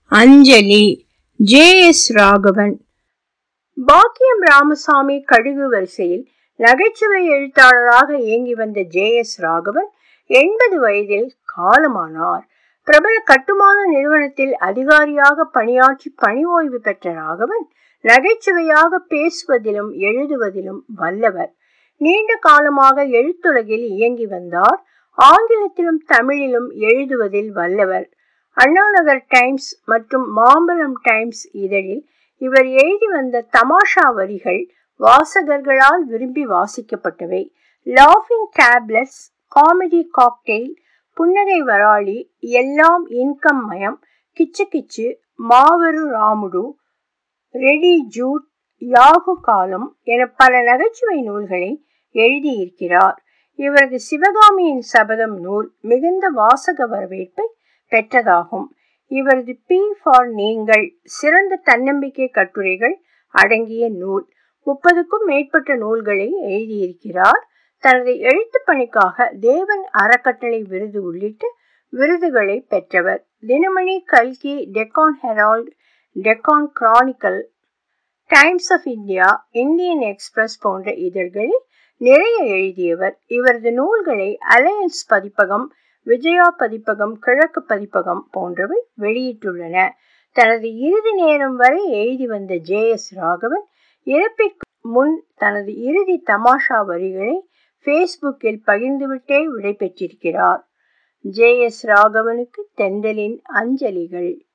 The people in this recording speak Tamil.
அஞ்சலி ஜே எஸ் ராகவன் பாக்கியம் ராமசாமி கடுகு வரிசையில் நகைச்சுவை எழுத்தாளராக இயங்கி வந்த ஜே எஸ் ராகவன் எண்பது வயதில் காலமானார் பிரபல கட்டுமான நிறுவனத்தில் அதிகாரியாக பணியாற்றி பணி ஓய்வு பெற்ற ராகவன் நகைச்சுவையாக பேசுவதிலும் எழுதுவதிலும் வல்லவர் நீண்ட காலமாக எழுத்துலகில் இயங்கி வந்தார் ஆங்கிலத்திலும் தமிழிலும் எழுதுவதில் வல்லவர் அண்ணாநகர் டைம்ஸ் மற்றும் மாம்பலம் டைம்ஸ் இதழில் இவர் எழுதி வந்த தமாஷா வரிகள் வாசகர்களால் விரும்பி வாசிக்கப்பட்டவை லாஃபிங் டேப்லெட்ஸ் காமெடி காக்டெயில் புன்னகை வராளி எல்லாம் இன்கம் மயம் கிச்சு கிச்சு மாவரு ராமுடு ரெடி ஜூட் யாகு காலம் என பல நகைச்சுவை நூல்களை எழுதியிருக்கிறார் இவரது சிவகாமியின் சபதம் நூல் மிகுந்த வாசக வரவேற்பை பெற்றதாகும் இவரது பி ஃபார் நீங்கள் சிறந்த தன்னம்பிக்கை கட்டுரைகள் அடங்கிய நூல் முப்பதுக்கும் மேற்பட்ட நூல்களை எழுதியிருக்கிறார் தனது எழுத்து பணிக்காக தேவன் அறக்கட்டளை விருது உள்ளிட்ட விருதுகளை பெற்றவர் தினமணி கல்கி Deccan Herald Deccan Chronicle Times of India Indian Express போன்ற இதழ்களில் நிறைய எழுதியவர் இவரது நூல்களை அலையன்ஸ் பதிப்பகம் விஜயா பதிப்பகம் கிழக்கு பதிப்பகம் போன்றவை வெளியிட்டுள்ளன தனது இறுதி நேரம் வரை எழுதி வந்த ஜே எஸ் ராகவன் இறப்பிற்கு முன் தனது இறுதி தமாஷா வரிகளை ஃபேஸ்புக்கில் பகிர்ந்துவிட்டே விடை பெற்றிருக்கிறார் ஜே எஸ் ராகவனுக்கு தெண்டலின் அஞ்சலிகள்